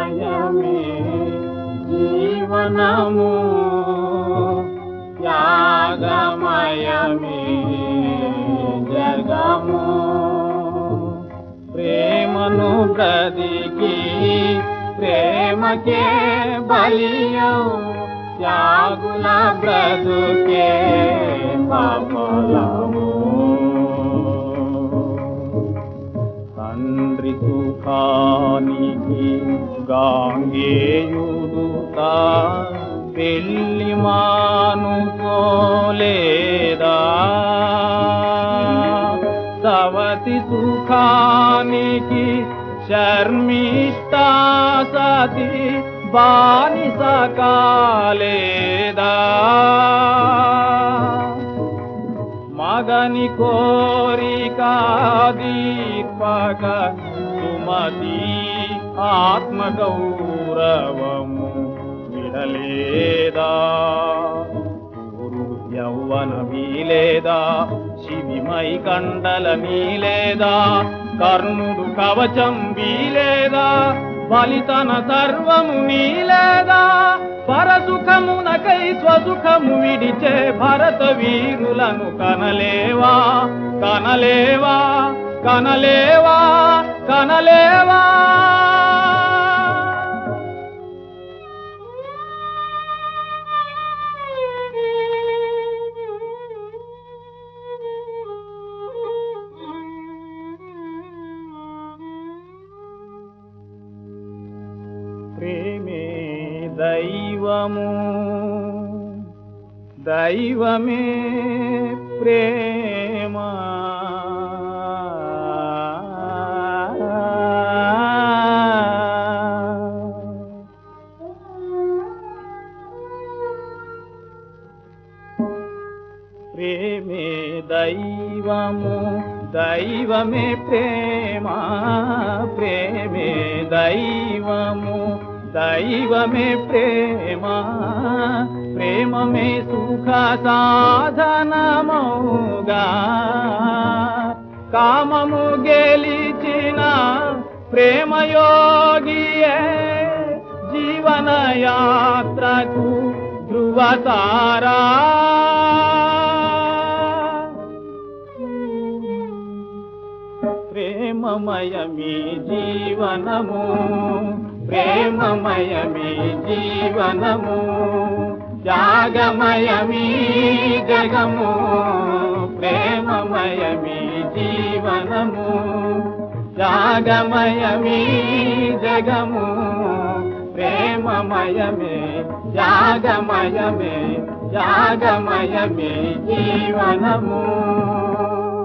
త్యాగమయమే జీవనము త్యాగమయమే జగము ప్రేమను బ్రతికి ప్రేమకే బలియవు త్యాగుల బ్రతుకే పాపలము తండ్రి సుఖానికి గాంగేయుడుతా పెళ్లి మానుకోలేదా సవతి సుఖానికి శర్మిష్టా సతి బానిస కాలేదా మగని కోరిక దీపక సుమతి ఆత్మగౌరవము విడలేదా ఊరుడు యౌవన మీలేదా శివిమై కండల మీలేదా కర్ణుడు కవచం వీలేదా బలితన సర్వము నీలేదా పరసుఖమునకై స్వసుఖము విడిచే భరత వీరులను కనలేవా కనలేవా కనలేవా కనలేవా ప్రేమే దైవము దైవమే ప్రేమ ప్రేమే దైవము దైవమే ప్రేమ ప్రేమే దైవము దైవమే ప్రేమ ప్రేమమే సుఖ సాధనమౌగా కామము గెలిచిన ప్రేమయోగియే జీవన యాత్రకు ధృవతారా ప్రేమమయమి జీవనము ప్రేమమయమి జీవనము త్యాగమయమి జగము ప్రేమమయమి జీవనము త్యాగమయమి జగము ప్రేమమయమే త్యాగమయమే త్యాగమయమే జీవనము